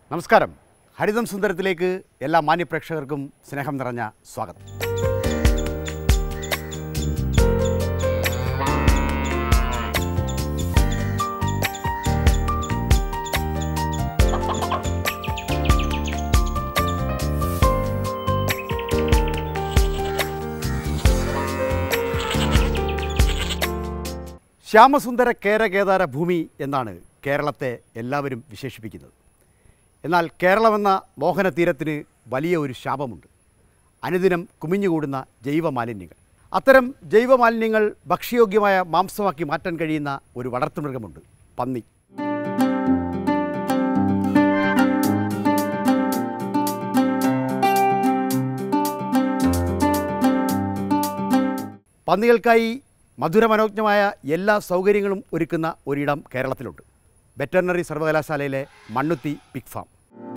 നമസ്കാരം ഹരിതം സുന്ദരത്തിലേക്ക് എല്ലാ മാന്യപ്രേക്ഷകർക്കും സ്നേഹം നിറഞ്ഞ സ്വാഗതം ശ്യാമസുന്ദര കേരകേദാര ഭൂമി എന്നാണ് കേരളത്തെ എല്ലാവരും വിശേഷിപ്പിക്കുന്നത് എന്നാൽ കേരളമെന്ന മോഹന തീരത്തിന് വലിയ ഒരു ശാപമുണ്ട് അനുദിനം കുമിഞ്ഞുകൂടുന്ന ജൈവ മാലിന്യങ്ങൾ അത്തരം ജൈവ മാലിന്യങ്ങൾ ഭക്ഷ്യയോഗ്യമായ മാംസമാക്കി മാറ്റാൻ കഴിയുന്ന ഒരു വളർത്തുമൃഗമുണ്ട് പന്നി പന്നികൾക്കായി മധുരമനോജ്ഞമായ എല്ലാ സൗകര്യങ്ങളും ഒരുക്കുന്ന ഒരിടം കേരളത്തിലുണ്ട് വെറ്ററിനറി സർവകലാശാലയിലെ മണ്ണുത്തി പിഗ് ഫാം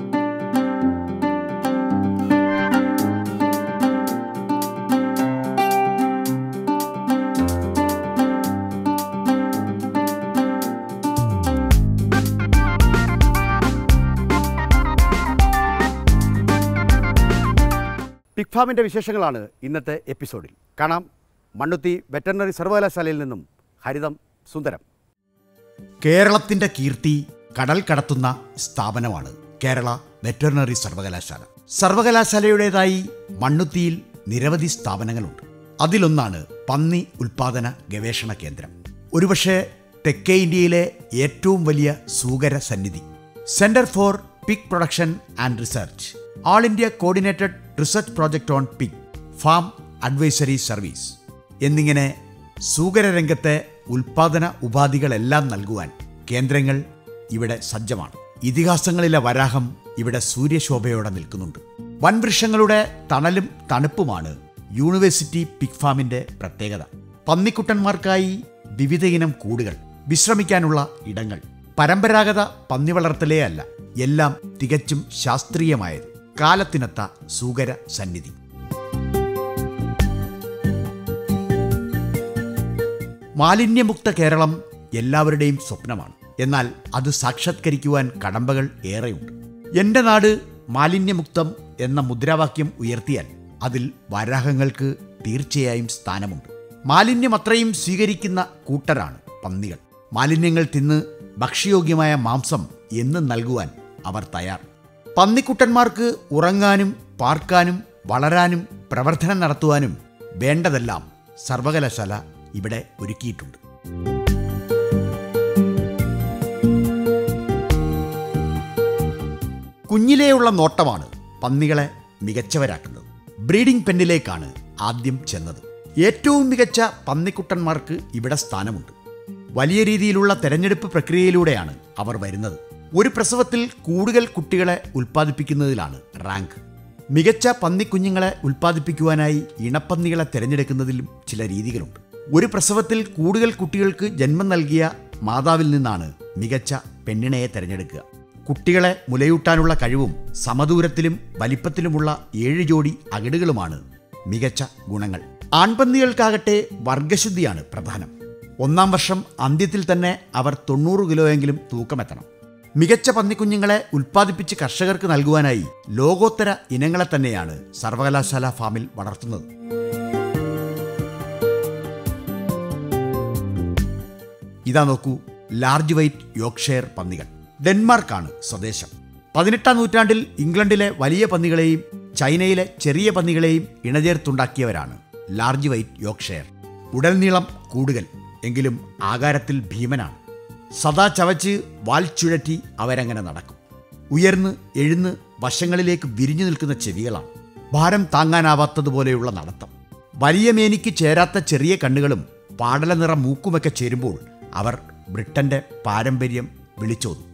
പിഗ് ഫാമിൻ്റെ വിശേഷങ്ങളാണ് ഇന്നത്തെ എപ്പിസോഡിൽ കാണാം മണ്ണുത്തി വെറ്ററിനറി സർവകലാശാലയിൽ നിന്നും ഹരിതം സുന്ദരം കേരളത്തിന്റെ കീർത്തി കടൽ കടത്തുന്ന സ്ഥാപനമാണ് കേരള വെറ്ററിനറി സർവകലാശാല സർവകലാശാലയുടേതായി മണ്ണുത്തിയിൽ നിരവധി സ്ഥാപനങ്ങളുണ്ട് അതിലൊന്നാണ് പന്നി ഉൽപാദന ഗവേഷണ കേന്ദ്രം ഒരുപക്ഷെ തെക്കേ ഇന്ത്യയിലെ ഏറ്റവും വലിയ സൂകര സന്നിധി centre for pig production and research all India coordinated research project on pig farm advisory service എന്നിങ്ങനെ സൂകര രംഗത്തെ ഉൽപാദന ഉപാധികളെല്ലാം നൽകുവാൻ കേന്ദ്രങ്ങൾ ഇവിടെ സജ്ജമാണ് ഇതിഹാസങ്ങളിലെ വരാഹം ഇവിടെ സൂര്യശോഭയോടെ നിൽക്കുന്നുണ്ട് വൻവൃക്ഷങ്ങളുടെ തണലും തണുപ്പുമാണ് യൂണിവേഴ്സിറ്റി പിഗ് ഫാമിന്റെ പ്രത്യേകത പന്നിക്കുട്ടന്മാർക്കായി വിവിധയിനം കൂടുകൾ വിശ്രമിക്കാനുള്ള ഇടങ്ങൾ പരമ്പരാഗത പന്നി വളർത്തലേ അല്ല എല്ലാം തികച്ചും ശാസ്ത്രീയമായത് കാലത്തിനൊത്ത സൂകര സന്നിധി മാലിന്യമുക്ത കേരളം എല്ലാവരുടെയും സ്വപ്നമാണ് എന്നാൽ അത് സാക്ഷാത്കരിക്കുവാൻ കടമ്പകൾ ഏറെയുണ്ട് എൻ്റെ നാട് മാലിന്യമുക്തം എന്ന മുദ്രാവാക്യം ഉയർത്തിയാൽ അതിൽ വരാഹങ്ങൾക്ക് തീർച്ചയായും സ്ഥാനമുണ്ട് മാലിന്യം അത്രയും സ്വീകരിക്കുന്ന കൂട്ടരാണ് പന്നികൾ മാലിന്യങ്ങൾ തിന്ന് ഭക്ഷ്യയോഗ്യമായ മാംസം എന്നും നൽകുവാൻ അവർ തയ്യാർ പന്നിക്കുട്ടന്മാർക്ക് ഉറങ്ങാനും പാർക്കാനും വളരാനും പ്രവർത്തനം നടത്തുവാനും വേണ്ടതെല്ലാം സർവകലാശാല ഇവിടെ ഒരുക്കിയിട്ടുണ്ട് കുഞ്ഞിലെയുള്ള നോട്ടമാണ് പന്നികളെ മികച്ചവരാക്കുന്നത് ബ്രീഡിംഗ് പെന്നിലേക്കാണ് ആദ്യം ചെന്നത് ഏറ്റവും മികച്ച പന്നിക്കുട്ടന്മാർക്ക് ഇവിടെ സ്ഥാനമുണ്ട് വലിയ രീതിയിലുള്ള തെരഞ്ഞെടുപ്പ് പ്രക്രിയയിലൂടെയാണ് അവർ വരുന്നത് ഒരു പ്രസവത്തിൽ കൂടുതൽ കുട്ടികളെ ഉൽപ്പാദിപ്പിക്കുന്നതിലാണ് റാങ്ക് മികച്ച പന്നിക്കുഞ്ഞുങ്ങളെ ഉൽപ്പാദിപ്പിക്കുവാനായി ഇണപ്പന്നികളെ തിരഞ്ഞെടുക്കുന്നതിലും ചില രീതികളുണ്ട് ഒരു പ്രസവത്തിൽ കൂടുതൽ കുട്ടികൾക്ക് ജന്മം നൽകിയ മാതാവിൽ നിന്നാണ് മികച്ച പെണ്ണിണയെ തിരഞ്ഞെടുക്കുക കുട്ടികളെ മുലയൂട്ടാനുള്ള കഴിവും സമദൂരത്തിലും വലിപ്പത്തിലുമുള്ള ഏഴ് ജോഡി അകിടുകളുമാണ് മികച്ച ഗുണങ്ങൾ ആൺപന്നികൾക്കാകട്ടെ വർഗശുദ്ധിയാണ് പ്രധാനം ഒന്നാം വർഷം അന്ത്യത്തിൽ തന്നെ അവർ തൊണ്ണൂറ് കിലോയെങ്കിലും തൂക്കമെത്തണം മികച്ച പന്നിക്കുഞ്ഞുങ്ങളെ ഉൽപ്പാദിപ്പിച്ച് കർഷകർക്ക് നൽകുവാനായി ലോകോത്തര ഇനങ്ങളെ തന്നെയാണ് സർവകലാശാല ഫാമിൽ വളർത്തുന്നത് ഇതാ നോക്കൂ ലാർജ് വൈറ്റ് യോക്ഷെയർ പന്നികൾ ഡെൻമാർക്കാണ് സ്വദേശം പതിനെട്ടാം നൂറ്റാണ്ടിൽ ഇംഗ്ലണ്ടിലെ വലിയ പന്നികളെയും ചൈനയിലെ ചെറിയ പന്നികളെയും ഇണചേർത്തുണ്ടാക്കിയവരാണ് ലാർജ് വൈറ്റ് യോക്ഷെയർ ഉടൽ നീളം കൂടുതൽ എങ്കിലും ആകാരത്തിൽ ഭീമനാണ് സദാ ചവച്ച് വാൽ ചുഴറ്റി അവരങ്ങനെ നടക്കും ഉയർന്ന് എഴുന്ന് വശങ്ങളിലേക്ക് വിരിഞ്ഞു നിൽക്കുന്ന ചെവികളാണ് ഭാരം താങ്ങാനാവാത്തതുപോലെയുള്ള നടത്തം വലിയ മേനിക്ക് ചേരാത്ത ചെറിയ കണ്ണുകളും പാടല നിറ മൂക്കുമൊക്കെ ചേരുമ്പോൾ അവർ ബ്രിട്ടന്റെ പാരമ്പര്യം വിളിച്ചോതും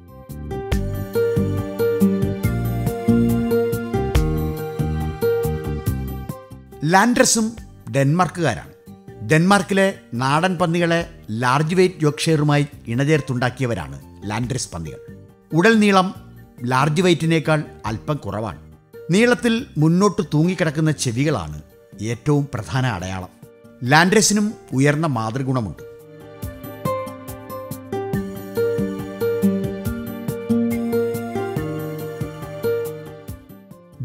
ലാൻഡ്രസും ഡെൻമാർക്കുകാരാണ് ഡെൻമാർക്കിലെ നാടൻ പന്നികളെ ലാർജ് വെയ്റ്റ് യോക്ഷെയറുമായി ഇണചേർത്തുണ്ടാക്കിയവരാണ് ലാൻഡ്രസ് പന്നികൾ ഉടൽ നീളം ലാർജ് വെയ്റ്റിനേക്കാൾ അല്പം കുറവാണ് നീളത്തിൽ മുന്നോട്ട് തൂങ്ങിക്കിടക്കുന്ന ചെവികളാണ് ഏറ്റവും പ്രധാന അടയാളം ലാൻഡ്രസിനും ഉയർന്ന മാതൃഗുണമുണ്ട്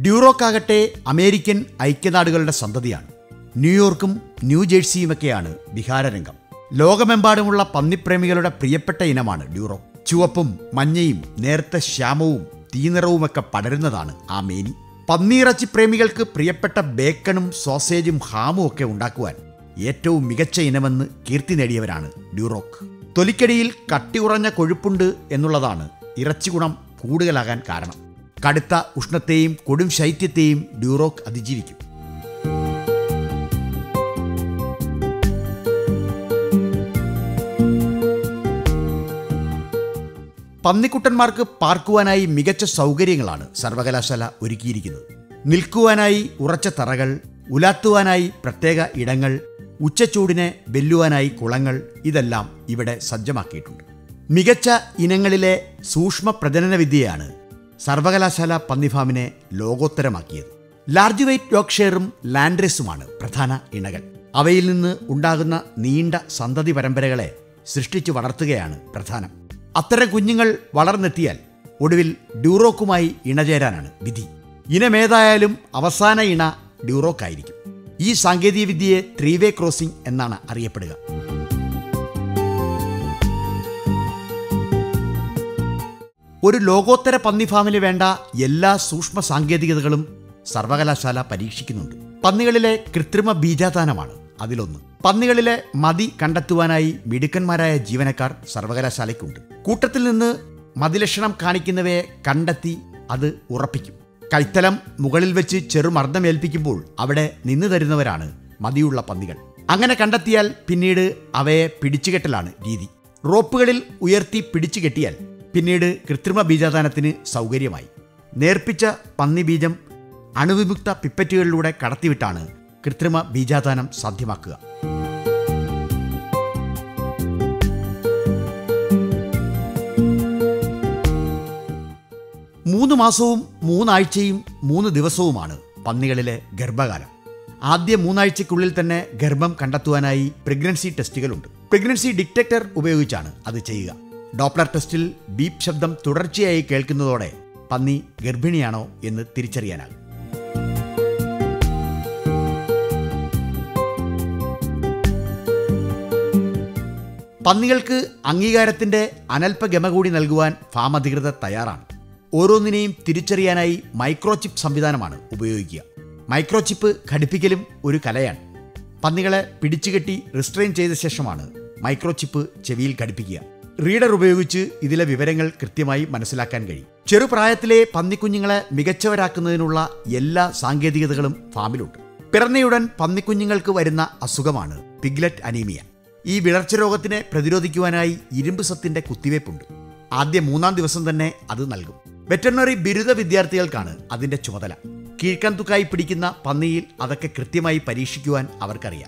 ഡ്യൂറോക്കാകട്ടെ അമേരിക്കൻ ഐക്യനാടുകളുടെ സന്തതിയാണ് ന്യൂയോർക്കും ന്യൂജേഴ്സിയുമൊക്കെയാണ് വിഹാരരംഗം ലോകമെമ്പാടുമുള്ള പന്നിപ്രേമികളുടെ പ്രിയപ്പെട്ട ഇനമാണ് ഡ്യൂറോ ചുവപ്പും മഞ്ഞയും നേർത്ത ശ്യാമവും തീനിറവുമൊക്കെ പടരുന്നതാണ് ആ മേനി പന്നിയിറച്ചി പ്രേമികൾക്ക് പ്രിയപ്പെട്ട ബേക്കണും സോസേജും ഹാമും ഒക്കെ ഉണ്ടാക്കുവാൻ ഏറ്റവും മികച്ച ഇനമെന്ന് കീർത്തി നേടിയവരാണ് ഡ്യൂറോക്ക് തൊലിക്കടിയിൽ കട്ടിയുറഞ്ഞ കൊഴുപ്പുണ്ട് എന്നുള്ളതാണ് ഇറച്ചി ഗുണം കൂടുതലാകാൻ കാരണം കടുത്ത ഉഷ്ണത്തെയും കൊടും ശൈത്യത്തെയും ഡ്യൂറോക്ക് അതിജീവിക്കും പന്നിക്കുട്ടന്മാർക്ക് പാർക്കുവാനായി മികച്ച സൗകര്യങ്ങളാണ് സർവകലാശാല ഒരുക്കിയിരിക്കുന്നത് നിൽക്കുവാനായി ഉറച്ച തറകൾ ഉലാത്തുവാനായി പ്രത്യേക ഇടങ്ങൾ ഉച്ചച്ചൂടിനെ വെല്ലുവാനായി കുളങ്ങൾ ഇതെല്ലാം ഇവിടെ സജ്ജമാക്കിയിട്ടുണ്ട് മികച്ച ഇനങ്ങളിലെ സൂക്ഷ്മ പ്രജനന വിദ്യയാണ് സർവകലാശാല പന്നിഫാമിനെ ലോകോത്തരമാക്കിയത് ലാർജ് വെയ്റ്റ് യോക്ഷെയറും ലാൻഡ്രസുമാണ് പ്രധാന ഇണകൾ അവയിൽ നിന്ന് ഉണ്ടാകുന്ന നീണ്ട സന്തതി പരമ്പരകളെ സൃഷ്ടിച്ചു വളർത്തുകയാണ് പ്രധാനം അത്തരം കുഞ്ഞുങ്ങൾ വളർന്നെത്തിയാൽ ഒടുവിൽ ഡ്യൂറോക്കുമായി ഇണചേരാനാണ് വിധി ഇനമേതായാലും അവസാന ഇണ ഡ്യൂറോക്കായിരിക്കും ഈ സാങ്കേതികവിദ്യയെ ത്രീ വേ ക്രോസിംഗ് എന്നാണ് അറിയപ്പെടുക ഒരു ലോകോത്തര പന്നി ഫാമിന് വേണ്ട എല്ലാ സൂക്ഷ്മ സാങ്കേതികതകളും സർവകലാശാല പരീക്ഷിക്കുന്നുണ്ട് പന്നികളിലെ കൃത്രിമ ബീജാദാനമാണ് അതിലൊന്ന് പന്നികളിലെ മതി കണ്ടെത്തുവാനായി മിടുക്കന്മാരായ ജീവനക്കാർ സർവകലാശാലയ്ക്കുണ്ട് കൂട്ടത്തിൽ നിന്ന് മതിലക്ഷണം കാണിക്കുന്നവയെ കണ്ടെത്തി അത് ഉറപ്പിക്കും കൈത്തലം മുകളിൽ വെച്ച് ചെറുമർദ്ദമേൽപ്പിക്കുമ്പോൾ അവിടെ നിന്നു തരുന്നവരാണ് മതിയുള്ള പന്നികൾ അങ്ങനെ കണ്ടെത്തിയാൽ പിന്നീട് അവയെ പിടിച്ചുകെട്ടലാണ് രീതി റോപ്പുകളിൽ ഉയർത്തി പിടിച്ചു കെട്ടിയാൽ പിന്നീട് കൃത്രിമ ബീജാദാനത്തിന് സൗകര്യമായി നേർപ്പിച്ച പന്നി ബീജം അണുവിമുക്ത പിപ്പറ്റുകളിലൂടെ കടത്തിവിട്ടാണ് കൃത്രിമ ബീജാദാനം സാധ്യമാക്കുക മൂന്ന് മാസവും മൂന്നാഴ്ചയും മൂന്ന് ദിവസവുമാണ് പന്നികളിലെ ഗർഭകാലം ആദ്യ മൂന്നാഴ്ചയ്ക്കുള്ളിൽ തന്നെ ഗർഭം കണ്ടെത്തുവാനായി പ്രഗ്നൻസി ടെസ്റ്റുകളുണ്ട് പ്രഗ്നൻസി ഡിറ്റക്ടർ ഉപയോഗിച്ചാണ് അത് ചെയ്യുക ഡോപ്ലർ ടെസ്റ്റിൽ ബീപ്പ് ശബ്ദം തുടർച്ചയായി കേൾക്കുന്നതോടെ പന്നി ഗർഭിണിയാണോ എന്ന് തിരിച്ചറിയാനാകും പന്നികൾക്ക് അംഗീകാരത്തിന്റെ അനൽപഗമ കൂടി നൽകുവാൻ ഫാം അധികൃതർ തയ്യാറാണ് ഓരോന്നിനെയും തിരിച്ചറിയാനായി മൈക്രോചിപ്പ് സംവിധാനമാണ് ഉപയോഗിക്കുക മൈക്രോചിപ്പ് ഘടിപ്പിക്കലും ഒരു കലയാണ് പന്നികളെ പിടിച്ചുകെട്ടി റിസ്ട്രെയിൻ ചെയ്ത ശേഷമാണ് മൈക്രോചിപ്പ് ചെവിയിൽ ഘടിപ്പിക്കുക റീഡർ ഉപയോഗിച്ച് ഇതിലെ വിവരങ്ങൾ കൃത്യമായി മനസ്സിലാക്കാൻ കഴിയും ചെറുപ്രായത്തിലെ പന്നിക്കുഞ്ഞുങ്ങളെ മികച്ചവരാക്കുന്നതിനുള്ള എല്ലാ സാങ്കേതികതകളും ഫാമിലുണ്ട് പിറന്നയുടൻ പന്നിക്കുഞ്ഞുങ്ങൾക്ക് വരുന്ന അസുഖമാണ് പിഗ്ലറ്റ് അനീമിയ ഈ വിളർച്ച രോഗത്തിനെ പ്രതിരോധിക്കുവാനായി ഇരുമ്പ് സത്തിന്റെ കുത്തിവയ്പുണ്ട് ആദ്യ മൂന്നാം ദിവസം തന്നെ അത് നൽകും വെറ്ററിനറി ബിരുദ വിദ്യാർത്ഥികൾക്കാണ് അതിന്റെ ചുമതല കീഴ്ക്കന്തുക്കായി പിടിക്കുന്ന പന്നിയിൽ അതൊക്കെ കൃത്യമായി പരീക്ഷിക്കുവാൻ അവർക്കറിയാം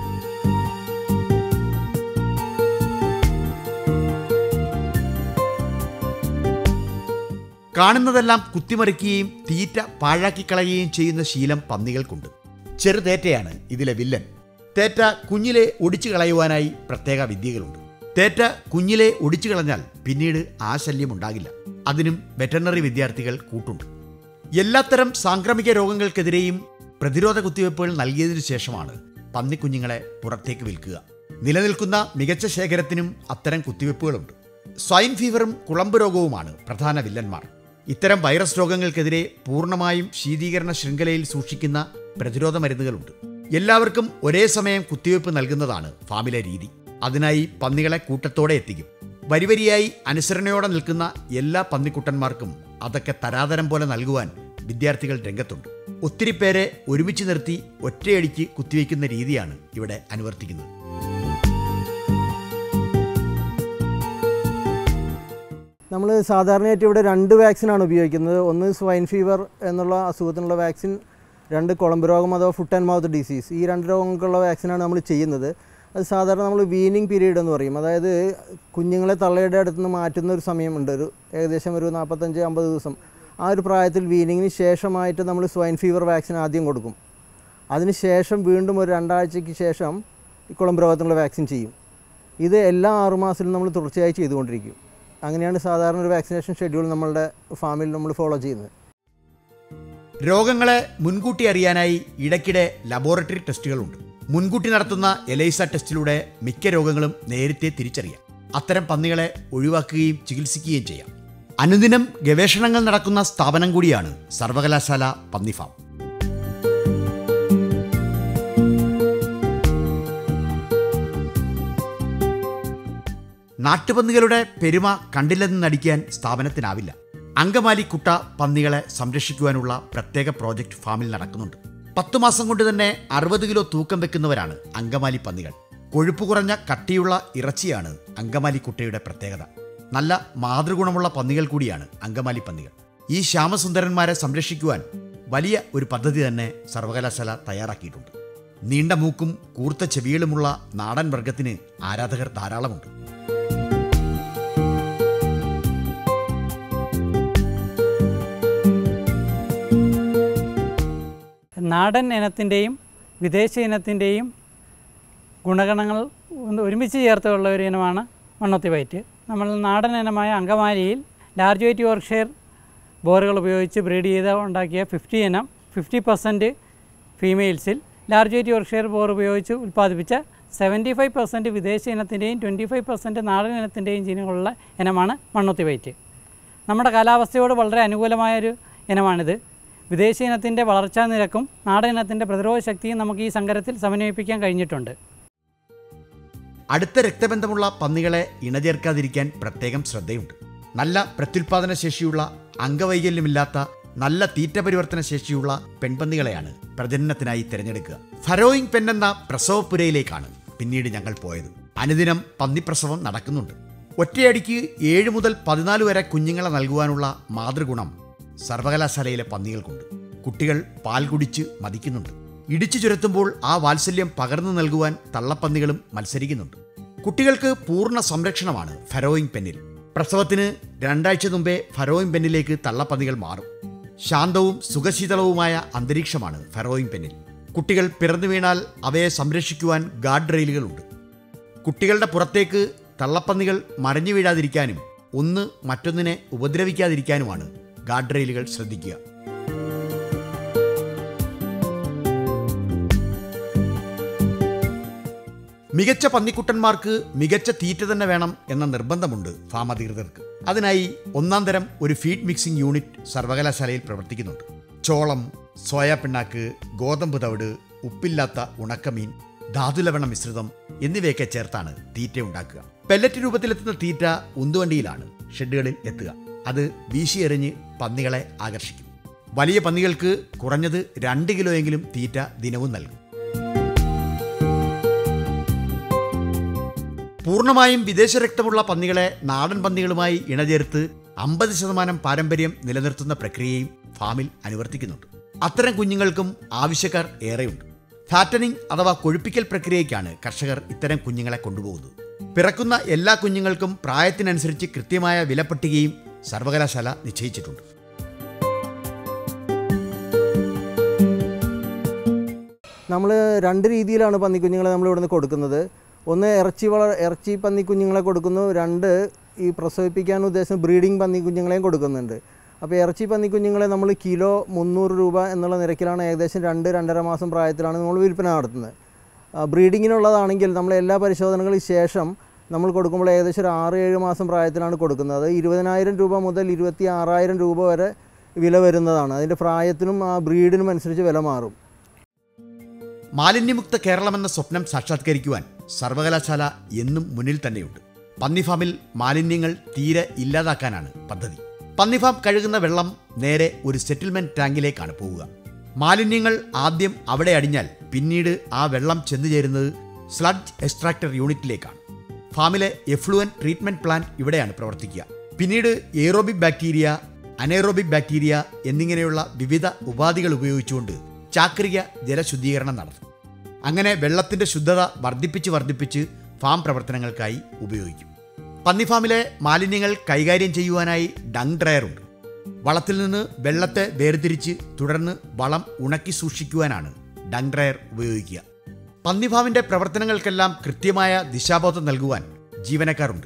കാണുന്നതെല്ലാം കുത്തിമറിക്കുകയും തീറ്റ പാഴാക്കിക്കളയുകയും ചെയ്യുന്ന ശീലം പന്നികൾക്കുണ്ട് ചെറുതേറ്റയാണ് ഇതിലെ വില്ലൻ തേറ്റ കുഞ്ഞിലെ ഒടിച്ചു കളയുവാനായി പ്രത്യേക വിദ്യകളുണ്ട് തേറ്റ കുഞ്ഞിലെ ഒടിച്ചു കളഞ്ഞാൽ പിന്നീട് ആ ശല്യം ഉണ്ടാകില്ല അതിനും വെറ്ററിനറി വിദ്യാർത്ഥികൾ കൂട്ടുണ്ട് എല്ലാത്തരം സാംക്രമിക രോഗങ്ങൾക്കെതിരെയും പ്രതിരോധ കുത്തിവയ്പ്പുകൾ നൽകിയതിനു ശേഷമാണ് പന്നിക്കുഞ്ഞുങ്ങളെ പുറത്തേക്ക് വിൽക്കുക നിലനിൽക്കുന്ന മികച്ച ശേഖരത്തിനും അത്തരം കുത്തിവയ്പ്പുകളുണ്ട് സ്വൈൻ ഫീവറും കുളമ്പ് രോഗവുമാണ് പ്രധാന വില്ലന്മാർ ഇത്തരം വൈറസ് രോഗങ്ങൾക്കെതിരെ പൂർണ്ണമായും ശീതീകരണ ശൃംഖലയിൽ സൂക്ഷിക്കുന്ന പ്രതിരോധ മരുന്നുകളുണ്ട് എല്ലാവർക്കും ഒരേ സമയം കുത്തിവയ്പ് നൽകുന്നതാണ് ഫാമിലെ രീതി അതിനായി പന്നികളെ കൂട്ടത്തോടെ എത്തിക്കും വരിവരിയായി അനുസരണയോടെ നിൽക്കുന്ന എല്ലാ പന്നിക്കുട്ടന്മാർക്കും അതൊക്കെ തരാതരം പോലെ നൽകുവാൻ വിദ്യാർത്ഥികൾ രംഗത്തുണ്ട് ഒത്തിരി പേരെ ഒരുമിച്ച് നിർത്തി ഒറ്റയടിക്ക് കുത്തിവയ്ക്കുന്ന രീതിയാണ് ഇവിടെ അനുവർത്തിക്കുന്നത് നമ്മൾ സാധാരണയായിട്ട് ഇവിടെ രണ്ട് വാക്സിനാണ് ഉപയോഗിക്കുന്നത് ഒന്ന് സ്വൈൻ ഫീവർ എന്നുള്ള അസുഖത്തിനുള്ള വാക്സിൻ രണ്ട് കുളമ്പ് രോഗം അഥവാ ഫുട്ട് ആൻഡ് മൗത്ത് ഡിസീസ് ഈ രണ്ട് രോഗങ്ങൾക്കുള്ള വാക്സിനാണ് നമ്മൾ ചെയ്യുന്നത് അത് സാധാരണ നമ്മൾ വീനിങ് പീരീഡ് എന്ന് പറയും അതായത് കുഞ്ഞുങ്ങളെ തള്ളയുടെ അടുത്ത് നിന്ന് മാറ്റുന്ന ഒരു സമയമുണ്ട് ഒരു ഏകദേശം ഒരു നാൽപ്പത്തഞ്ച് അമ്പത് ദിവസം ആ ഒരു പ്രായത്തിൽ വീനിങ്ങിന് ശേഷമായിട്ട് നമ്മൾ സ്വൈൻ ഫീവർ വാക്സിൻ ആദ്യം കൊടുക്കും അതിന് ശേഷം വീണ്ടും ഒരു രണ്ടാഴ്ചയ്ക്ക് ശേഷം ഈ കുളമ്പ് രോഗത്തിനുള്ള വാക്സിൻ ചെയ്യും ഇത് എല്ലാ ആറുമാസത്തിലും നമ്മൾ തുടർച്ചയായി ചെയ്തുകൊണ്ടിരിക്കും അങ്ങനെയാണ് സാധാരണ ഒരു വാക്സിനേഷൻ ഷെഡ്യൂൾ നമ്മളുടെ ഫാമിൽ നമ്മൾ ഫോളോ ചെയ്യുന്നത് രോഗങ്ങളെ മുൻകൂട്ടി അറിയാനായി ഇടയ്ക്കിടെ ലബോറട്ടറി ടെസ്റ്റുകളുണ്ട് മുൻകൂട്ടി നടത്തുന്ന എലൈസ ടെസ്റ്റിലൂടെ മിക്ക രോഗങ്ങളും നേരത്തെ തിരിച്ചറിയാം അത്തരം പന്നികളെ ഒഴിവാക്കുകയും ചികിത്സിക്കുകയും ചെയ്യാം അനുദിനം ഗവേഷണങ്ങൾ നടക്കുന്ന സ്ഥാപനം കൂടിയാണ് സർവകലാശാല പന്നി ഫാം നാട്ടുപന്നികളുടെ പെരുമ കണ്ടില്ലെന്ന് നടിക്കാൻ സ്ഥാപനത്തിനാവില്ല അങ്കമാലി കുട്ട പന്നികളെ സംരക്ഷിക്കുവാനുള്ള പ്രത്യേക പ്രോജക്റ്റ് ഫാമിൽ നടക്കുന്നുണ്ട് പത്തു മാസം കൊണ്ട് തന്നെ അറുപത് കിലോ തൂക്കം വെക്കുന്നവരാണ് അങ്കമാലി പന്നികൾ കൊഴുപ്പ് കുറഞ്ഞ കട്ടിയുള്ള ഇറച്ചിയാണ് അങ്കമാലി കുട്ടയുടെ പ്രത്യേകത നല്ല മാതൃഗുണമുള്ള പന്നികൾ കൂടിയാണ് അങ്കമാലി പന്നികൾ ഈ ശ്യാമസുന്ദരന്മാരെ സംരക്ഷിക്കുവാൻ വലിയ ഒരു പദ്ധതി തന്നെ സർവകലാശാല തയ്യാറാക്കിയിട്ടുണ്ട് നീണ്ട മൂക്കും കൂർത്ത ചെവികളുമുള്ള നാടൻ വർഗത്തിന് ആരാധകർ ധാരാളമുണ്ട് നാടൻ ഇനത്തിൻ്റെയും വിദേശ ഇനത്തിൻ്റെയും ഗുണഗണങ്ങൾ ഒന്ന് ഒരുമിച്ച് ചേർത്തുള്ള ഒരു ഇനമാണ് മണ്ണൊത്തി വൈറ്റ് നമ്മൾ നാടൻ ഇനമായ അങ്കമാലിയിൽ ലാർജ് വൈറ്റ് യോർക്ക്ഷയർ ബോറുകൾ ഉപയോഗിച്ച് ബ്രീഡ് ചെയ്ത് ഉണ്ടാക്കിയ ഫിഫ്റ്റി ഇനം ഫിഫ്റ്റി പെർസെൻറ്റ് ഫീമെയിൽസിൽ ലാർജ് വൈറ്റ് യോർക്ക്ഷയർ ബോർ ഉപയോഗിച്ച് ഉൽപ്പാദിപ്പിച്ച സെവൻറ്റി ഫൈവ് പെർസെൻറ്റ് വിദേശ ഇനത്തിൻ്റെയും ട്വൻറ്റി ഫൈവ് പെർസെൻറ്റ് നാടൻ ഇനത്തിൻ്റെയും ജീനുകളുള്ള ഇനമാണ് മണ്ണൊത്തി വൈറ്റ് നമ്മുടെ കാലാവസ്ഥയോട് വളരെ അനുകൂലമായൊരു ഇനമാണിത് വിദേശ ഇനത്തിൻ്റെ വളർച്ചാ നിരക്കും നാടൻ ഇനത്തിൻ്റെ പ്രതിരോധ ശക്തിയും നമുക്ക് ഈ സങ്കരത്തിൽ സമന്വയിപ്പിക്കാൻ കഴിഞ്ഞിട്ടുണ്ട് അടുത്ത രക്തബന്ധമുള്ള പന്നികളെ ഇണചേർക്കാതിരിക്കാൻ പ്രത്യേകം ശ്രദ്ധയുണ്ട് നല്ല പ്രത്യുൽപാദന ശേഷിയുള്ള അംഗവൈകല്യമില്ലാത്ത നല്ല തീറ്റ പരിവർത്തന ശേഷിയുള്ള പെൺപന്നികളെയാണ് പ്രജനനത്തിനായി തിരഞ്ഞെടുക്കുക ഫരോയിങ് പെൻ എന്ന പ്രസവപ്പുരയിലേക്കാണ് പിന്നീട് ഞങ്ങൾ പോയത് അനുദിനം പന്നിപ്രസവം നടക്കുന്നുണ്ട് ഒറ്റയടിക്ക് ഏഴ് മുതൽ പതിനാല് വരെ കുഞ്ഞുങ്ങളെ നൽകുവാനുള്ള മാതൃഗുണം സർവകലാശാലയിലെ പന്നികൾക്കുണ്ട് കുട്ടികൾ പാൽ കുടിച്ച് മതിക്കുന്നുണ്ട് ഇടിച്ചു ചുരത്തുമ്പോൾ ആ വാത്സല്യം പകർന്നു നൽകുവാൻ തള്ളപ്പന്നികളും മത്സരിക്കുന്നുണ്ട് കുട്ടികൾക്ക് പൂർണ്ണ സംരക്ഷണമാണ് ഫരോയിങ് പെന്നിൽ പ്രസവത്തിന് രണ്ടാഴ്ച മുമ്പേ ഫരോയിങ് പെന്നിലേക്ക് തള്ളപ്പന്നികൾ മാറും ശാന്തവും സുഖശീതളവുമായ അന്തരീക്ഷമാണ് ഫെറോയിങ് പെന്നിൽ കുട്ടികൾ പിറന്നു വീണാൽ അവയെ സംരക്ഷിക്കുവാൻ ഗാർഡ് റെയിലുകളുണ്ട് കുട്ടികളുടെ പുറത്തേക്ക് തള്ളപ്പന്നികൾ മറിഞ്ഞു വീഴാതിരിക്കാനും ഒന്ന് മറ്റൊന്നിനെ ഉപദ്രവിക്കാതിരിക്കാനുമാണ് ഗാർഡ് റെയിലുകൾ ശ്രദ്ധിക്കുക മികച്ച പന്നിക്കുട്ടന്മാർക്ക് മികച്ച തീറ്റ തന്നെ വേണം എന്ന നിർബന്ധമുണ്ട് ഫാം അധികൃതർക്ക് അതിനായി ഒന്നാം തരം ഒരു ഫീഡ് മിക്സിംഗ് യൂണിറ്റ് സർവകലാശാലയിൽ പ്രവർത്തിക്കുന്നുണ്ട് ചോളം സോയാ പിണ്ണാക്ക് ഗോതമ്പ് തവിട് ഉപ്പില്ലാത്ത ഉണക്കമീൻ ധാതുലവണ മിശ്രിതം എന്നിവയൊക്കെ ചേർത്താണ് തീറ്റ ഉണ്ടാക്കുക പെല്ലറ്റ് രൂപത്തിലെത്തുന്ന തീറ്റ ഉന്തുവണ്ടിയിലാണ് ഷെഡുകളിൽ എത്തുക അത് വീശിയെറിഞ്ഞ് പന്നികളെ ആകർഷിക്കും വലിയ പന്നികൾക്ക് കുറഞ്ഞത് രണ്ട് കിലോയെങ്കിലും തീറ്റ ദിനവും നൽകും പൂർണ്ണമായും വിദേശ രക്തമുള്ള പന്നികളെ നാടൻ പന്നികളുമായി ഇണചേർത്ത് അമ്പത് ശതമാനം പാരമ്പര്യം നിലനിർത്തുന്ന പ്രക്രിയയും ഫാമിൽ അനുവർത്തിക്കുന്നുണ്ട് അത്തരം കുഞ്ഞുങ്ങൾക്കും ആവശ്യക്കാർ ഏറെയുണ്ട് ഫാറ്റനിങ് അഥവാ കൊഴുപ്പിക്കൽ പ്രക്രിയയ്ക്കാണ് കർഷകർ ഇത്തരം കുഞ്ഞുങ്ങളെ കൊണ്ടുപോകുന്നത് പിറക്കുന്ന എല്ലാ കുഞ്ഞുങ്ങൾക്കും പ്രായത്തിനനുസരിച്ച് കൃത്യമായ വിലപ്പട്ടികയും സർവകലാശാല നിശ്ചയിച്ചിട്ടുണ്ട് നമ്മൾ രണ്ട് രീതിയിലാണ് പന്നിക്കുഞ്ഞുങ്ങളെ നമ്മൾ ഇവിടുന്ന് കൊടുക്കുന്നത് ഒന്ന് ഇറച്ചി വള ഇറച്ചി പന്നിക്കുഞ്ഞുങ്ങളെ കൊടുക്കുന്നു രണ്ട് ഈ പ്രസവിപ്പിക്കാൻ ഉദ്ദേശിച്ച ബ്രീഡിംഗ് പന്നിക്കുഞ്ഞുങ്ങളെയും കൊടുക്കുന്നുണ്ട് അപ്പോൾ ഇറച്ചി പന്നിക്കുഞ്ഞുങ്ങളെ നമ്മൾ കിലോ മുന്നൂറ് രൂപ എന്നുള്ള നിരക്കിലാണ് ഏകദേശം രണ്ട് രണ്ടര മാസം പ്രായത്തിലാണ് നമ്മൾ വിൽപ്പന നടത്തുന്നത് ആ, ബ്രീഡിങ്ങിനുള്ളതാണെങ്കിൽ നമ്മൾ എല്ലാ പരിശോധനകൾക്ക് ശേഷം നമ്മൾ കൊടുക്കുമ്പോൾ ഏകദേശം ഒരു ആറ് ഏഴ് മാസം പ്രായത്തിലാണ് കൊടുക്കുന്നത് അത് ഇരുപതിനായിരം രൂപ മുതൽ ഇരുപത്തി ആറായിരം രൂപ വരെ വില വരുന്നതാണ് അതിൻ്റെ പ്രായത്തിനും ആ ബ്രീഡിനും അനുസരിച്ച് വില മാറും മാലിന്യമുക്ത കേരളമെന്ന സ്വപ്നം സാക്ഷാത്കരിക്കുവാൻ സർവകലാശാല എന്നും മുന്നിൽ തന്നെയുണ്ട് പന്നിഫാമിൽ മാലിന്യങ്ങൾ തീരെ ഇല്ലാതാക്കാനാണ് പദ്ധതി പന്നിഫാം കഴുകുന്ന വെള്ളം നേരെ ഒരു സെറ്റിൽമെന്റ് ടാങ്കിലേക്കാണ് പോവുക മാലിന്യങ്ങൾ ആദ്യം അവിടെ അടിഞ്ഞാൽ പിന്നീട് ആ വെള്ളം ചെന്നു ചേരുന്നത് സ്ലഡ്ജ് എക്സ്ട്രാക്ടർ യൂണിറ്റിലേക്കാണ് ഫാമിലെ എഫ്ലുവൻ ട്രീറ്റ്മെന്റ് പ്ലാന്റ് ഇവിടെയാണ് പ്രവർത്തിക്കുക പിന്നീട് എയറോബിക് ബാക്ടീരിയ അനേറോബിക് ബാക്ടീരിയ എന്നിങ്ങനെയുള്ള വിവിധ ഉപാധികൾ ഉപയോഗിച്ചുകൊണ്ട് ചാക്രിക ജലശുദ്ധീകരണം നടത്തും അങ്ങനെ വെള്ളത്തിന്റെ ശുദ്ധത വർദ്ധിപ്പിച്ച് വർദ്ധിപ്പിച്ച് ഫാം പ്രവർത്തനങ്ങൾക്കായി ഉപയോഗിക്കും പന്നിഫാമിലെ മാലിന്യങ്ങൾ കൈകാര്യം ചെയ്യുവാനായി ഡങ് ഡ്രയർ ഉണ്ട് വളത്തിൽ നിന്ന് വെള്ളത്തെ വേർതിരിച്ച് തുടർന്ന് വളം ഉണക്കി സൂക്ഷിക്കുവാനാണ് ഡങ് ഡ്രയർ ഉപയോഗിക്കുക പന്നിഫാമിന്റെ പ്രവർത്തനങ്ങൾക്കെല്ലാം കൃത്യമായ ദിശാബോധം നൽകുവാൻ ജീവനക്കാരുണ്ട്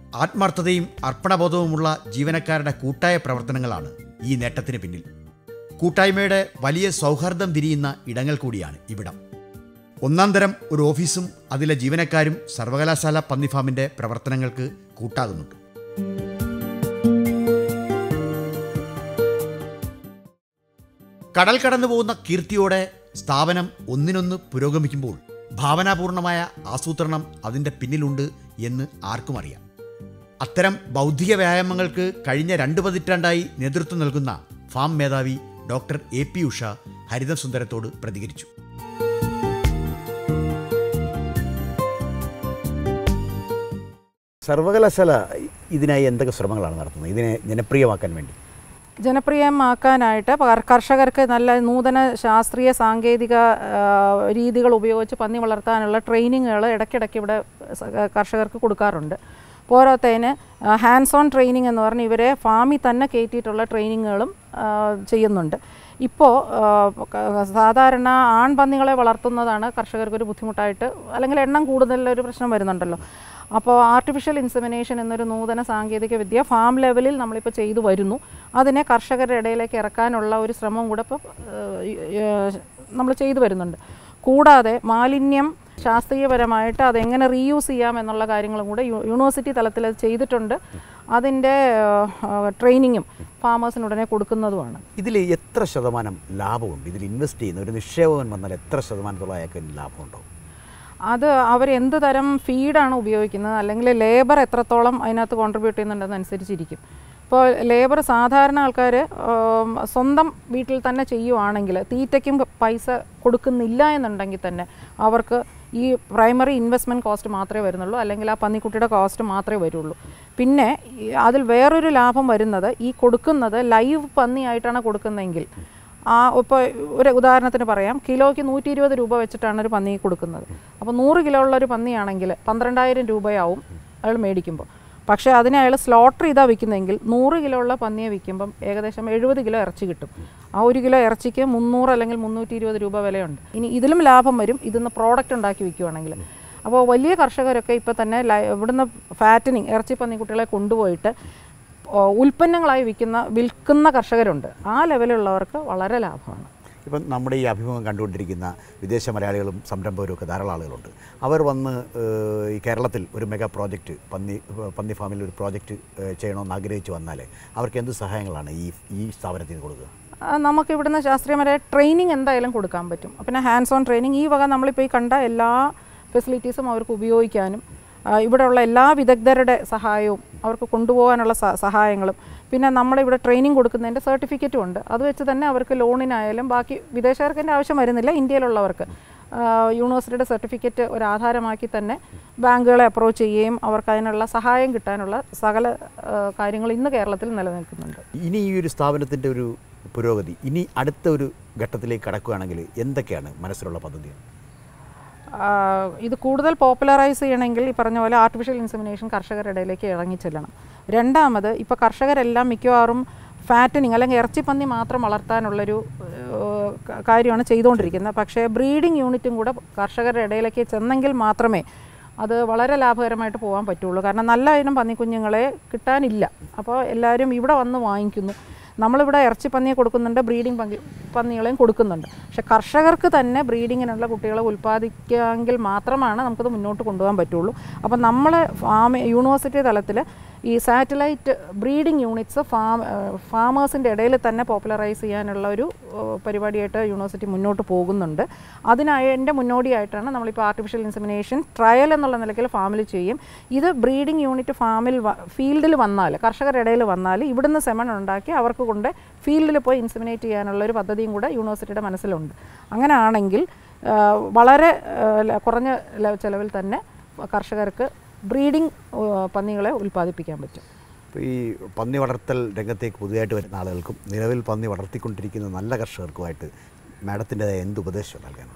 ആത്മാർത്ഥതയും അർപ്പണബോധവുമുള്ള ജീവനക്കാരുടെ കൂട്ടായ പ്രവർത്തനങ്ങളാണ് ഈ നേട്ടത്തിന് പിന്നിൽ കൂട്ടായ്മയുടെ വലിയ സൗഹാർദ്ദം വിരിയുന്ന ഇടങ്ങൾ കൂടിയാണ് ഇവിടം ഒന്നാം തരം ഒരു ഓഫീസും അതിലെ ജീവനക്കാരും സർവകലാശാല പന്നിഫാമിൻ്റെ പ്രവർത്തനങ്ങൾക്ക് കൂട്ടാകുന്നുണ്ട് കടൽ കടന്നു പോകുന്ന കീർത്തിയോടെ സ്ഥാപനം ഒന്നിനൊന്ന് പുരോഗമിക്കുമ്പോൾ ഭാവനാപൂർണമായ ആസൂത്രണം അതിൻ്റെ പിന്നിലുണ്ട് എന്ന് ആർക്കും അറിയാം അത്തരം ബൗദ്ധിക വ്യായാമങ്ങൾക്ക് കഴിഞ്ഞ രണ്ട് പതിറ്റാണ്ടായി നേതൃത്വം നൽകുന്ന ഫാം മേധാവി ഡോക്ടർ എ പി ഉഷ ഹരിതസുന്ദരത്തോട് പ്രതികരിച്ചു സർവകലാശാല ഇതിനായി എന്തൊക്കെ ശ്രമങ്ങളാണ് നടത്തുന്നത് ഇതിനെ ജനപ്രിയമാക്കാൻ വേണ്ടി ജനപ്രിയമാക്കാനായിട്ട് കർ- കർഷകർക്ക് നല്ല നൂതന ശാസ്ത്രീയ സാങ്കേതിക ആ, രീതികൾ ഉപയോഗിച്ച് പന്നി വളർത്താനുള്ള ട്രെയിനിങ്ങുകൾ ഇടയ്ക്കിടയ്ക്ക് ഇവിടെ സ- കർഷകർക്ക് കൊടുക്കാറുണ്ട് പോരാത്തതിന് ഹാൻഡ്സ് ഓൺ ട്രെയിനിങ് എന്ന് പറഞ്ഞ് ഇവരെ ഫാമിൽ തന്നെ കയറ്റിയിട്ടുള്ള ട്രെയിനിങ്ങുകളും ആ, ചെയ്യുന്നുണ്ട് ഇപ്പോൾ സാധാരണ ആൺപന്നികളെ വളർത്തുന്നതാണ് കർഷകർക്കൊരു ബുദ്ധിമുട്ടായിട്ട് അല്ലെങ്കിൽ എണ്ണം കൂടുതലൊരു പ്രശ്നം വരുന്നുണ്ടല്ലോ അപ്പോൾ ആർട്ടിഫിഷ്യൽ ഇൻസെമിനേഷൻ എന്നൊരു നൂതന സാങ്കേതിക വിദ്യ ഫാം ലെവലിൽ നമ്മളിപ്പോൾ ചെയ്തു വരുന്നു അതിനെ കർഷകരുടെ ഇടയിലേക്ക് ഇറക്കാനുള്ള ഒരു ശ്രമം കൂടെ ഇപ്പോൾ നമ്മൾ ചെയ്തു വരുന്നുണ്ട് കൂടാതെ മാലിന്യം ശാസ്ത്രീയപരമായിട്ട് അതെങ്ങനെ റീയൂസ് ചെയ്യാം എന്നുള്ള കാര്യങ്ങളും കൂടെ യു- യൂണിവേഴ്സിറ്റി തലത്തിൽ അത് ചെയ്തിട്ടുണ്ട് അതിൻ്റെ ട്രെയിനിങ്ങും ഫാമേഴ്സിന് ഉടനെ കൊടുക്കുന്നതുമാണ് ഇതിൽ എത്ര ശതമാനം ലാഭമുണ്ട് ഇതിൽ ഇൻവെസ്റ്റ് ചെയ്യുന്ന ഒരു നിക്ഷേപകൻ വന്നാൽ എത്ര ശതമാനത്തോളം അയാൾക്ക് ലാഭമുണ്ടോ അത് അവർ എന്ത് തരം ഫീഡാണ് ഉപയോഗിക്കുന്നത് അല്ലെങ്കിൽ ലേബർ എത്രത്തോളം അതിനകത്ത് കോൺട്രിബ്യൂട്ട് ചെയ്യുന്നുണ്ടെന്നനുസരിച്ചിരിക്കും ഇപ്പോൾ ലേബർ സാധാരണ ആൾക്കാർ സ്വന്തം വീട്ടിൽ തന്നെ ചെയ്യുവാണെങ്കിൽ തീറ്റയ്ക്കും പൈസ കൊടുക്കുന്നില്ല എന്നുണ്ടെങ്കിൽ തന്നെ അവർക്ക് ഈ പ്രൈമറി ഇൻവെസ്റ്റ്മെൻറ്റ് കോസ്റ്റ് മാത്രമേ വരുന്നുള്ളൂ അല്ലെങ്കിൽ ആ പന്നിക്കുട്ടിയുടെ കോസ്റ്റ് മാത്രമേ വരുള്ളൂ പിന്നെ ഈ അതിൽ വേറൊരു ലാഭം വരുന്നത് ഈ കൊടുക്കുന്നത് ലൈവ് പന്നിയായിട്ടാണ് കൊടുക്കുന്നതെങ്കിൽ ആ ഇപ്പോൾ ഒരു ഉദാഹരണത്തിന് പറയാം കിലോയ്ക്ക് നൂറ്റി ഇരുപത് രൂപ വെച്ചിട്ടാണ് ഒരു പന്നി കൊടുക്കുന്നത് അപ്പോൾ നൂറ് കിലോ ഉള്ള ഒരു പന്നിയാണെങ്കിൽ പന്ത്രണ്ടായിരം രൂപയാവും അയാൾ മേടിക്കുമ്പോൾ പക്ഷേ അതിനെ അയാൾ സ്ലോട്ടർ ചെയ്താൽ വിൽക്കുന്നതെങ്കിൽ നൂറ് കിലോ ഉള്ള പന്നിയെ വിൽക്കുമ്പം ഏകദേശം എഴുപത് കിലോ ഇറച്ചി കിട്ടും ആ ഒരു കിലോ ഇറച്ചിക്ക് മുന്നൂറ് അല്ലെങ്കിൽ മുന്നൂറ്റി ഇരുപത് രൂപ വിലയുണ്ട് ഇനി ഇതിലും ലാഭം വരും ഇതിന്ന് പ്രോഡക്റ്റ് ഉണ്ടാക്കി വിൽക്കുവാണെങ്കിൽ അപ്പോൾ വലിയ കർഷകരൊക്കെ ഇപ്പോൾ തന്നെ ലൈ- ഇവിടുന്ന് ഫാറ്റനിങ് ഇറച്ചി പന്നിക്കുട്ടികളെ കൊണ്ടുപോയിട്ട് ഓ, ഉൽപ്പന്നങ്ങളായി വിൽക്കുന്ന വിൽക്കുന്ന കർഷകരുണ്ട് ആ ലെവലുള്ളവർക്ക് വളരെ ലാഭമാണ് ഇപ്പം നമ്മുടെ ഈ അഭിമുഖം കണ്ടുകൊണ്ടിരിക്കുന്ന വിദേശ മലയാളികളും സംരംഭകരും ഒക്കെ ധാരാളം ആളുകളുണ്ട് അവർ വന്ന് ഏഹ്, ഈ കേരളത്തിൽ ഒരു മെഗാ പ്രോജക്റ്റ് പന്നി പന്നി ഫാമിൽ ഒരു പ്രോജക്റ്റ് ഏഹ്, ചെയ്യണമെന്ന് ആഗ്രഹിച്ച് വന്നാൽ അവർക്ക് എന്ത് സഹായങ്ങളാണ് ഈ ഈ സ്ഥാപനത്തിൽ നിന്ന് കൊടുക്കുക ആ, നമുക്ക് ഇവിടുന്ന് ശാസ്ത്രീയമായ ട്രെയിനിങ് എന്തായാലും കൊടുക്കാൻ പറ്റും പിന്നെ ഹാൻഡ്സ് ഓൺ ട്രെയിനിങ് ഈ വക നമ്മളിപ്പോൾ ഈ കണ്ട എല്ലാ ഫെസിലിറ്റീസും അവർക്ക് ഉപയോഗിക്കാനും ആ, ഇവിടെയുള്ള എല്ലാ വിദഗ്ധരുടെ സഹായവും അവർക്ക് കൊണ്ടുപോകാനുള്ള സ- സഹായങ്ങളും പിന്നെ നമ്മളിവിടെ ട്രെയിനിങ് കൊടുക്കുന്നതിൻ്റെ സർട്ടിഫിക്കറ്റും ഉണ്ട് അത് വെച്ച് തന്നെ അവർക്ക് ലോണിനായാലും ബാക്കി വിദേശക്കാർക്ക് അതിൻ്റെ ആവശ്യം വരുന്നില്ല ഇന്ത്യയിലുള്ളവർക്ക് ആ, യൂണിവേഴ്സിറ്റിയുടെ സർട്ടിഫിക്കറ്റ് ഒരു ആധാരമാക്കി തന്നെ ബാങ്കുകളെ അപ്രോച്ച് ചെയ്യുകയും അവർക്ക് അതിനുള്ള സഹായം കിട്ടാനുള്ള സകല ആ, കാര്യങ്ങൾ ഇന്ന് കേരളത്തിൽ നിലനിൽക്കുന്നുണ്ട് ഇനി ഈ ഒരു സ്ഥാപനത്തിൻ്റെ ഒരു പുരോഗതി ഇനി അടുത്ത ഒരു ഘട്ടത്തിലേക്ക് കടക്കുകയാണെങ്കിൽ എന്തൊക്കെയാണ് മനസ്സിലുള്ള പദ്ധതി ആ, ഇത് കൂടുതൽ പോപ്പുലറൈസ് ചെയ്യണമെങ്കിൽ ഈ പറഞ്ഞ പോലെ ആർട്ടിഫിഷ്യൽ ഇൻസെമിനേഷൻ കർഷകരുടെ ഇടയിലേക്ക് ഇറങ്ങിച്ചെല്ലണം രണ്ടാമത് ഇപ്പോൾ കർഷകരെല്ലാം മിക്കവാറും ഫാറ്റനിങ് അല്ലെങ്കിൽ ഇറച്ചിപ്പന്നി മാത്രം വളർത്താനുള്ളൊരു ഏഹ്, ക- കാര്യമാണ് ചെയ്തുകൊണ്ടിരിക്കുന്നത് പക്ഷേ ബ്രീഡിംഗ് യൂണിറ്റും കൂടെ കർഷകരുടെ ഇടയിലേക്ക് ചെന്നെങ്കിൽ മാത്രമേ അത് വളരെ ലാഭകരമായിട്ട് പോകാൻ പറ്റുള്ളൂ കാരണം നല്ല ഇനം പന്നിക്കുഞ്ഞുങ്ങളെ കിട്ടാനില്ല അപ്പോൾ എല്ലാവരും ഇവിടെ വന്ന് വാങ്ങിക്കുന്നു നമ്മളിവിടെ ഇറച്ചിപ്പന്നിയെ കൊടുക്കുന്നുണ്ട് ബ്രീഡിംഗ് പന്നി പന്നികളെയും കൊടുക്കുന്നുണ്ട് പക്ഷെ കർഷകർക്ക് തന്നെ ബ്രീഡിങ്ങിനുള്ള കുട്ടികളെ ഉൽപ്പാദിക്കാമെങ്കിൽ മാത്രമാണ് നമുക്കത് മുന്നോട്ട് കൊണ്ടുപോകാൻ പറ്റുള്ളൂ അപ്പോൾ നമ്മൾ ഫാം യൂണിവേഴ്സിറ്റി തലത്തിൽ ഈ സാറ്റലൈറ്റ് ബ്രീഡിംഗ് യൂണിറ്റ്സ് ഫാം ഫാമേഴ്സിൻ്റെ ഇടയിൽ തന്നെ പോപ്പുലറൈസ് ചെയ്യാനുള്ള ഒരു ഏഹ്, പരിപാടിയായിട്ട് യൂണിവേഴ്സിറ്റി മുന്നോട്ട് പോകുന്നുണ്ട് അതിനായി എൻ്റെ മുന്നോടിയായിട്ടാണ് നമ്മളിപ്പോൾ ആർട്ടിഫിഷ്യൽ ഇൻസെമിനേഷൻ ട്രയൽ എന്നുള്ള നിലയ്ക്ക് ഫാമിൽ ചെയ്യും ഇത് ബ്രീഡിംഗ് യൂണിറ്റ് ഫാമിൽ ഫീൽഡിൽ വന്നാൽ കർഷകരുടെ ഇടയിൽ വന്നാൽ ഇവിടുന്ന് സെമൺ ഉണ്ടാക്കി അവർക്ക് കൊണ്ട് ഫീൽഡിൽ പോയി ഇൻസെമിനേറ്റ് ചെയ്യാനുള്ള ഒരു പദ്ധതിയും കൂടെ യൂണിവേഴ്സിറ്റിയുടെ മനസ്സിലുണ്ട് അങ്ങനെ ആണെങ്കിൽ ആ, വളരെ ആ, ല- കുറഞ്ഞ ല- ചെലവിൽ തന്നെ കർഷകർക്ക് ബ്രീഡിംഗ് പന്നികളെ ഉൽപ്പാദിപ്പിക്കാൻ പറ്റും ഇപ്പോൾ ഈ പന്നി വളർത്തൽ രംഗത്തേക്ക് പുതിയതായിട്ട് വരുന്ന ആളുകൾക്കും നിലവിൽ പന്നി വളർത്തിക്കൊണ്ടിരിക്കുന്ന നല്ല കർഷകർക്കുമായിട്ട് മാഡത്തിൻ്റെതായ എന്ത് ഉപദേശം നൽകാനുള്ളത്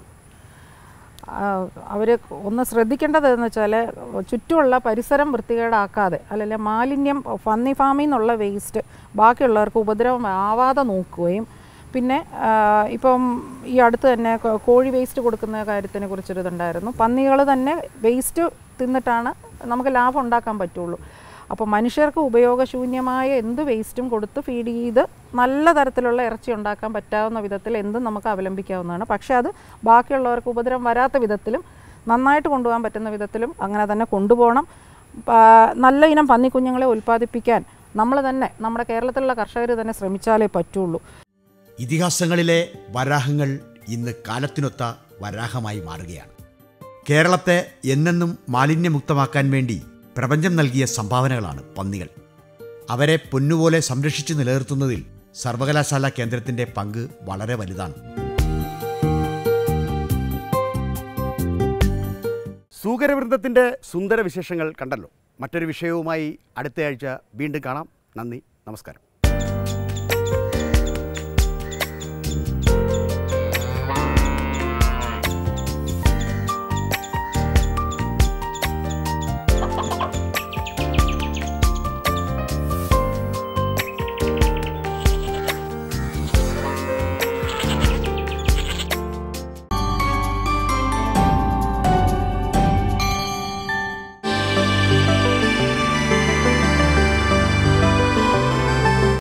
അവർ ഒന്ന് ശ്രദ്ധിക്കേണ്ടത് എന്ന് വെച്ചാൽ ചുറ്റുമുള്ള പരിസരം വൃത്തികേടാക്കാതെ അല്ലെങ്കിൽ മാലിന്യം പന്നി ഫാമിൽ നിന്നുള്ള വേസ്റ്റ് ബാക്കിയുള്ളവർക്ക് ഉപദ്രവം ആവാതെ നോക്കുകയും പിന്നെ ആ, ഇപ്പം ഈ അടുത്ത് തന്നെ കോ- കോഴി വേസ്റ്റ് കൊടുക്കുന്ന കാര്യത്തിനെ കുറിച്ചൊരു ഇതുണ്ടായിരുന്നു പന്നികൾ തന്നെ വേസ്റ്റ് തിന്നിട്ടാണ് നമുക്ക് ലാഭം ഉണ്ടാക്കാൻ പറ്റുള്ളൂ അപ്പോൾ മനുഷ്യർക്ക് ഉപയോഗശൂന്യമായ എന്ത് വേസ്റ്റും കൊടുത്ത് ഫീഡ് ചെയ്ത് നല്ല തരത്തിലുള്ള ഇറച്ചി ഉണ്ടാക്കാൻ പറ്റാവുന്ന വിധത്തിൽ എന്തും നമുക്ക് അവലംബിക്കാവുന്നതാണ് പക്ഷേ അത് ബാക്കിയുള്ളവർക്ക് ഉപദ്രവം വരാത്ത വിധത്തിലും നന്നായിട്ട് കൊണ്ടുപോകാൻ പറ്റുന്ന വിധത്തിലും അങ്ങനെ തന്നെ കൊണ്ടുപോകണം പാ- നല്ല ഇനം പന്നിക്കുഞ്ഞുങ്ങളെ ഉൽപ്പാദിപ്പിക്കാൻ നമ്മൾ തന്നെ നമ്മുടെ കേരളത്തിലുള്ള കർഷകർ തന്നെ ശ്രമിച്ചാലേ പറ്റുള്ളൂ ഇതിഹാസങ്ങളിലെ വരാഹങ്ങൾ ഇന്ന് കാലത്തിനൊത്ത വരാഹമായി മാറുകയാണ് കേരളത്തെ എന്നെന്നും മാലിന്യമുക്തമാക്കാൻ വേണ്ടി പ്രപഞ്ചം നൽകിയ സംഭാവനകളാണ് പന്നികൾ അവരെ പൊന്നുപോലെ സംരക്ഷിച്ചു നിലനിർത്തുന്നതിൽ സർവകലാശാല കേന്ദ്രത്തിന്റെ പങ്ക് വളരെ വലുതാണ് സൂകരവൃന്ദത്തിൻ്റെ സുന്ദര വിശേഷങ്ങൾ കണ്ടല്ലോ മറ്റൊരു വിഷയവുമായി അടുത്തയാഴ്ച വീണ്ടും കാണാം നന്ദി നമസ്കാരം